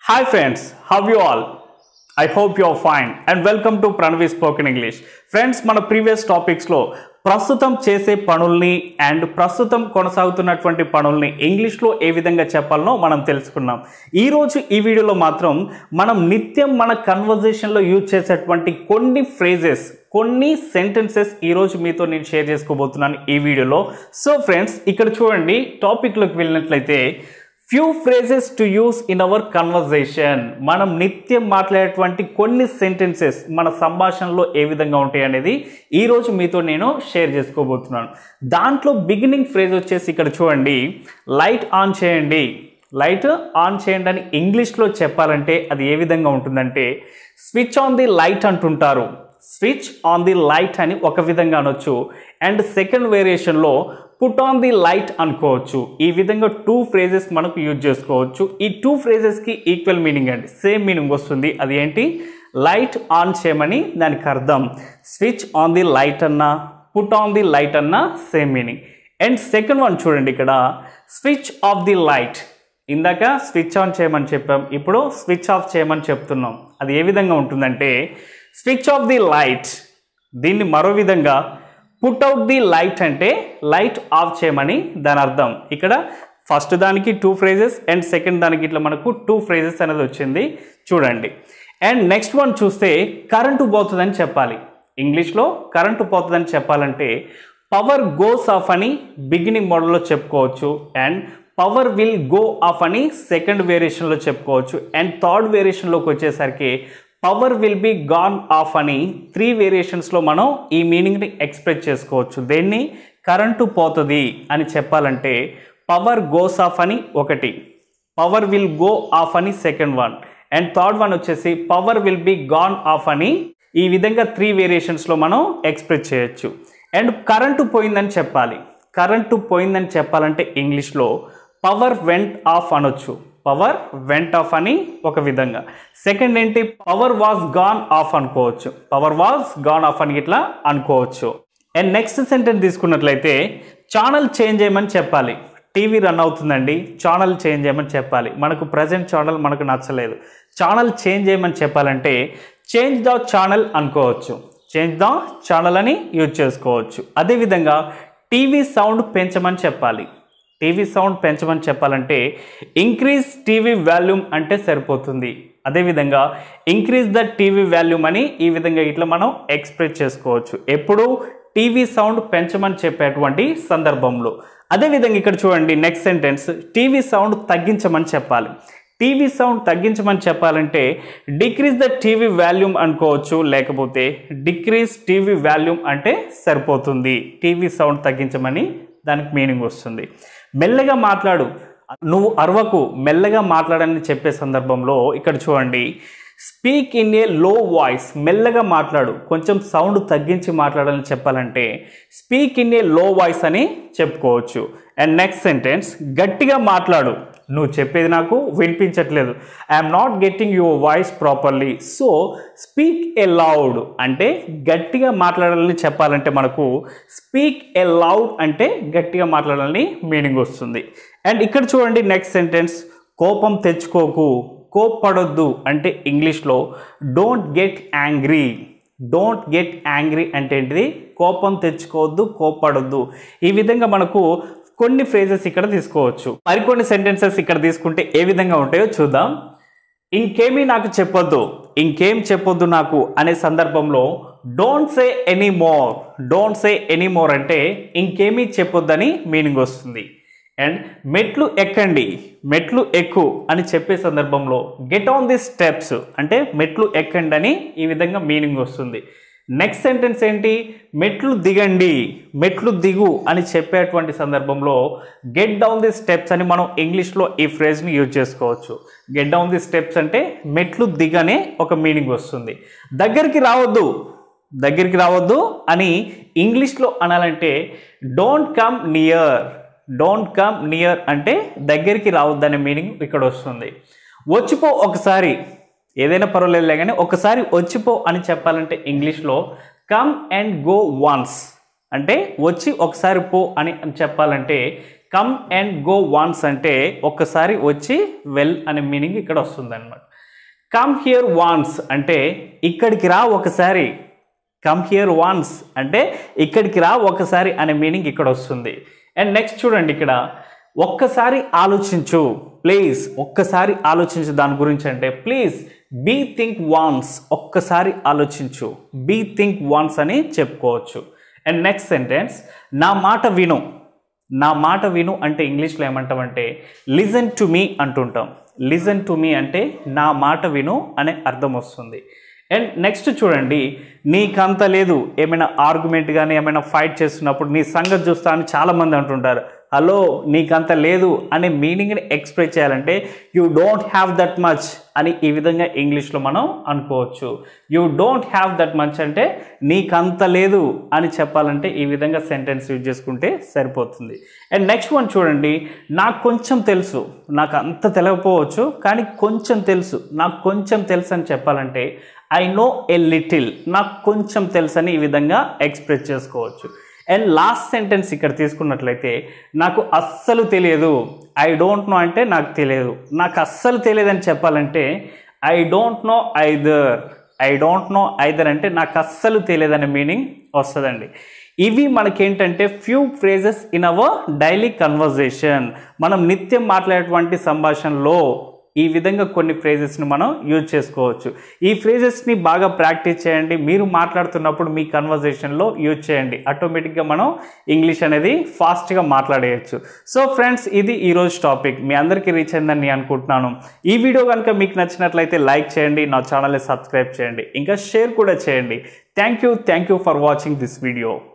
Hi friends, how you all? I hope you are fine and welcome to Pranavi Spoken English. Friends మన previous టాపిక్స్లో ప్రస్తుతం చేసే పనుల్ని and ప్రస్తుతం కొనసాగుతున్నటువంటి పనుల్ని ఇంగ్లీష్లో ఏ విధంగా చెప్పాలనో మనం తెలుసుకున్నాం ఈరోజు ఈ వీడియోలో మాత్రం మనం నిత్యం మన కన్వర్జేషన్లో యూజ్ చేసేటువంటి కొన్ని ఫ్రేజెస్ కొన్ని సెంటెన్సెస్ ఈరోజు మీతో నేను షేర్ చేసుకోబోతున్నాను ఈ వీడియోలో సో ఫ్రెండ్స్ ఇక్కడ చూడండి టాపిక్లోకి వెళ్ళినట్లయితే few phrases to use in our conversation మనం నిత్యం మాట్లాడేటువంటి కొన్ని సెంటెన్సెస్ మన సంభాషణలో ఏ విధంగా ఉంటాయి అనేది ఈరోజు మీతో నేను షేర్ చేసుకోబోతున్నాను దాంట్లో బిగినింగ్ ఫ్రేజ్ వచ్చేసి ఇక్కడ చూడండి లైట్ ఆన్ చేయండి లైట్ ఆన్ చేయండి అని ఇంగ్లీష్లో చెప్పాలంటే అది ఏ విధంగా ఉంటుందంటే స్విచ్ ఆన్ ది లైట్ అంటుంటారు స్విచ్ ఆన్ ది లైట్ అని ఒక విధంగా అనొచ్చు అండ్ సెకండ్ వేరియేషన్లో పుట్ ఆన్ ది లైట్ అనుకోవచ్చు ఈ విధంగా టూ ఫ్రేజెస్ మనకు యూజ్ చేసుకోవచ్చు ఈ టూ ఫ్రేజెస్కి ఈక్వల్ మీనింగ్ అండి సేమ్ మీనింగ్ వస్తుంది అది ఏంటి లైట్ ఆన్ చేయమని దానికి అర్థం స్విచ్ ఆన్ ది లైట్ అన్న పుట్ ఆన్ ది లైట్ అన్న same meaning and second one చూడండి ఇక్కడ స్విచ్ ఆఫ్ ది లైట్ ఇందాక స్విచ్ ఆన్ చేయమని చెప్పాం ఇప్పుడు స్విచ్ ఆఫ్ చేయమని చెప్తున్నాం అది ఏ విధంగా ఉంటుందంటే స్విచ్ ఆఫ్ ది లైట్ దీన్ని మరో విధంగా పుట్ అవుట్ ది లైట్ అంటే లైట్ ఆఫ్ చేయమని దాని అర్థం ఇక్కడ ఫస్ట్ దానికి టూ ఫ్రేజెస్ అండ్ సెకండ్ దానికి ఇట్లా మనకు టూ ఫ్రేజెస్ అనేది వచ్చింది చూడండి అండ్ నెక్స్ట్ వన్ చూస్తే కరెంటు పోతుందని చెప్పాలి ఇంగ్లీష్లో కరెంటు పోతుందని చెప్పాలంటే పవర్ గోస్ ఆఫ్ అని బిగినింగ్ మోడల్లో చెప్పుకోవచ్చు and power will go off అని సెకండ్ వేరియేషన్లో చెప్పుకోవచ్చు అండ్ థర్డ్ వేరియేషన్లోకి వచ్చేసరికి power will be gone off అని త్రీ వేరియేషన్స్లో మనం ఈ మీనింగ్ని ఎక్స్ప్రెస్ చేసుకోవచ్చు దేన్ని కరెంటు పోతుంది అని చెప్పాలంటే పవర్ గోస్ ఆఫ్ అని ఒకటి పవర్ విల్ గో ఆఫ్ అని second one and third one వచ్చేసి power will be gone off అని ఈ విధంగా త్రీ వేరియేషన్స్లో మనం ఎక్స్ప్రెస్ చేయొచ్చు అండ్ కరెంటు పోయిందని చెప్పాలి కరెంటు పోయిందని చెప్పాలంటే ఇంగ్లీష్లో పవర్ వెంట్ ఆఫ్ అనొచ్చు పవర్ వెంట్ ఆఫ్ అని ఒక విధంగా సెకండ్ ఏంటి పవర్ వాజ్ గాన్ ఆఫ్ అనుకోవచ్చు పవర్ వాజ్ గాన్ ఆఫ్ అని ఇట్లా అనుకోవచ్చు అండ్ నెక్స్ట్ సెంటెన్స్ తీసుకున్నట్లయితే ఛానల్ చేంజ్ చేయమని చెప్పాలి టీవీ రన్ అవుతుందండి ఛానల్ చేంజ్ చేయమని చెప్పాలి మనకు ప్రజెంట్ ఛానల్ మనకు నచ్చలేదు ఛానల్ చేంజ్ చేయమని చెప్పాలంటే చేంజ్ ద ఛానల్ అనుకోవచ్చు చేంజ్ ద ఛానల్ అని యూజ్ చేసుకోవచ్చు అదేవిధంగా టీవీ సౌండ్ పెంచమని చెప్పాలి టీవీ సౌండ్ పెంచమని చెప్పాలంటే ఇంక్రీజ్ టీవీ వాల్యూమ్ అంటే సరిపోతుంది అదేవిధంగా ఇంక్రీజ్ ద టీవీ వాల్యూమ్ అని ఈ విధంగా ఇట్లా మనం ఎక్స్ప్రెస్ చేసుకోవచ్చు ఎప్పుడు టీవీ సౌండ్ పెంచమని చెప్పేటువంటి సందర్భంలో అదేవిధంగా ఇక్కడ చూడండి నెక్స్ట్ సెంటెన్స్ టీవీ సౌండ్ తగ్గించమని చెప్పాలి టీవీ సౌండ్ తగ్గించమని చెప్పాలంటే డిక్రీజ్ ద టీవీ వాల్యూమ్ అనుకోవచ్చు లేకపోతే డిక్రీజ్ టీవీ వాల్యూమ్ అంటే సరిపోతుంది టీవీ సౌండ్ తగ్గించమని దానికి మీనింగ్ వస్తుంది మెల్లగా మాట్లాడు నువ్వు అరవకు మెల్లగా మాట్లాడని చెప్పే సందర్భంలో ఇక్కడ చూడండి స్పీక్ ఇన్ ఏ లో వాయిస్ మెల్లగా మాట్లాడు కొంచెం సౌండ్ తగ్గించి మాట్లాడాలని చెప్పాలంటే స్పీక్ ఇన్ ఏ లో వాయిస్ అని చెప్పుకోవచ్చు అండ్ నెక్స్ట్ సెంటెన్స్ గట్టిగా మాట్లాడు నువ్వు చెప్పేది నాకు వినిపించట్లేదు I'm not getting your voice properly so speak aloud అంటే గట్టిగా మాట్లాడాలని చెప్పాలంటే మనకు స్పీక్ ఎ లౌడ్ అంటే గట్టిగా మాట్లాడాలని మీనింగ్ వస్తుంది అండ్ ఇక్కడ చూడండి నెక్స్ట్ సెంటెన్స్ కోపం తెచ్చుకోకు కోప్పడొద్దు అంటే ఇంగ్లీష్లో don't get angry don't get angry అంటే ఏంటిది కోపం తెచ్చుకోవద్దు కోప్పడొద్దు ఈ విధంగా మనకు కొన్ని ఫ్రేజెస్ ఇక్కడ తీసుకోవచ్చు మరికొన్ని సెంటెన్సెస్ ఇక్కడ తీసుకుంటే ఏ విధంగా ఉంటాయో చూద్దాం ఇంకేమీ నాకు చెప్పొద్దు ఇంకేం చెప్పొద్దు నాకు అనే సందర్భంలో don't say any more don't say any more అంటే ఇంకేమీ చెప్పొద్దని మీనింగ్ వస్తుంది అండ్ మెట్లు ఎక్కండి మెట్లు ఎక్కు అని చెప్పే సందర్భంలో గెట్ ఆన్ ది స్టెప్స్ అంటే మెట్లు ఎక్కండి అని ఈ విధంగా మీనింగ్ వస్తుంది నెక్స్ట్ సెంటెన్స్ ఏంటి మెట్లు దిగండి మెట్లు దిగు అని చెప్పేటువంటి సందర్భంలో గెట్ డౌన్ ది స్టెప్స్ అని మనం ఇంగ్లీష్లో ఈ ఫ్రేజ్ని యూజ్ చేసుకోవచ్చు గెట్ డౌన్ ది స్టెప్స్ అంటే మెట్లు దిగనే ఒక మీనింగ్ వస్తుంది దగ్గరికి రావద్దు దగ్గరికి రావద్దు అని ఇంగ్లీష్లో అనాలంటే don't come near don't come near అంటే దగ్గరికి రావద్దనే మీనింగ్ ఇక్కడ వస్తుంది వచ్చిపో ఒకసారి ఏదైనా పర్వాలేదులే కానీ ఒకసారి వచ్చిపో అని చెప్పాలంటే ఇంగ్లీష్లో కమ్ అండ్ గో వన్స్ అంటే వచ్చి ఒకసారి పో అని చెప్పాలంటే కమ్ అండ్ గో వాన్స్ అంటే ఒక్కసారి వచ్చి వెల్ అనే మీనింగ్ ఇక్కడ వస్తుంది అనమాట కమ్ హియర్ వాన్స్ అంటే ఇక్కడికి రా ఒకసారి కమ్ హియర్ వాన్స్ అంటే ఇక్కడికి రా ఒకసారి అనే మీనింగ్ ఇక్కడ వస్తుంది అండ్ నెక్స్ట్ చూడండి ఇక్కడ ఒక్కసారి ఆలోచించు ప్లీజ్ ఒక్కసారి ఆలోచించు దాని గురించి అంటే ప్లీజ్ బీ థింక్ వాన్స్ ఒక్కసారి ఆలోచించు బీ థింక్ వాన్స్ అని చెప్పుకోవచ్చు అండ్ నెక్స్ట్ సెంటెన్స్ నా మాట విను నా మాట విను అంటే ఇంగ్లీష్లో ఏమంటామంటే లిజన్ టు మీ అంటుంటాం లిజన్ టు మీ అంటే నా మాట విను అనే అర్థం వస్తుంది అండ్ నెక్స్ట్ చూడండి నీకంత లేదు ఏమైనా ఆర్గ్యుమెంట్ కానీ ఏమైనా ఫైట్ చేస్తున్నప్పుడు నీ సంగతి చూస్తా అని చాలామంది అంటుంటారు హలో నీకంత లేదు అనే మీనింగ్ని ఎక్స్ప్రెస్ చేయాలంటే you don't have that much అని ఈ విధంగా ఇంగ్లీష్లో మనం అనుకోవచ్చు you don't have that much అంటే నీకంత లేదు అని చెప్పాలంటే ఈ విధంగా సెంటెన్స్ యూజ్ చేసుకుంటే సరిపోతుంది అండ్ నెక్స్ట్ వన్ చూడండి నాకు కొంచెం తెలుసు నాకు అంత తెలియకపోవచ్చు కానీ కొంచెం తెలుసు నాకు కొంచెం తెలుసు అని చెప్పాలంటే ఐ నో ఎ లిటిల్ నాకు కొంచెం తెలుసు అని ఈ విధంగా ఎక్స్ప్రెస్ చేసుకోవచ్చు అండ్ లాస్ట్ సెంటెన్స్ ఇక్కడ తీసుకున్నట్లయితే నాకు అస్సలు తెలియదు ఐ డోంట్ నో అంటే నాకు తెలియదు నాకు అస్సలు తెలియదని చెప్పాలంటే I don't know either I don't know either అంటే నాకు అస్సలు తెలియదనే మీనింగ్ వస్తుందండి ఇవి మనకేంటంటే few phrases in our daily conversation మనం నిత్యం మాట్లాడేటువంటి సంభాషణలో ఈ విధంగా కొన్ని ఫ్రేజెస్ని మనం యూజ్ చేసుకోవచ్చు ఈ ఫ్రేజెస్ని బాగా ప్రాక్టీస్ చేయండి మీరు మాట్లాడుతున్నప్పుడు మీ కన్వర్జేషన్లో యూజ్ చేయండి ఆటోమేటిక్గా మనం ఇంగ్లీష్ అనేది ఫాస్ట్గా మాట్లాడేయచ్చు సో ఫ్రెండ్స్ ఇది ఈరోజు టాపిక్ మీ అందరికీ రీచ్ అయిందని నేను అనుకుంటున్నాను ఈ వీడియో కనుక మీకు నచ్చినట్లయితే లైక్ చేయండి నా ఛానల్ని సబ్స్క్రైబ్ చేయండి ఇంకా షేర్ కూడా చేయండి thank you thank you for watching this video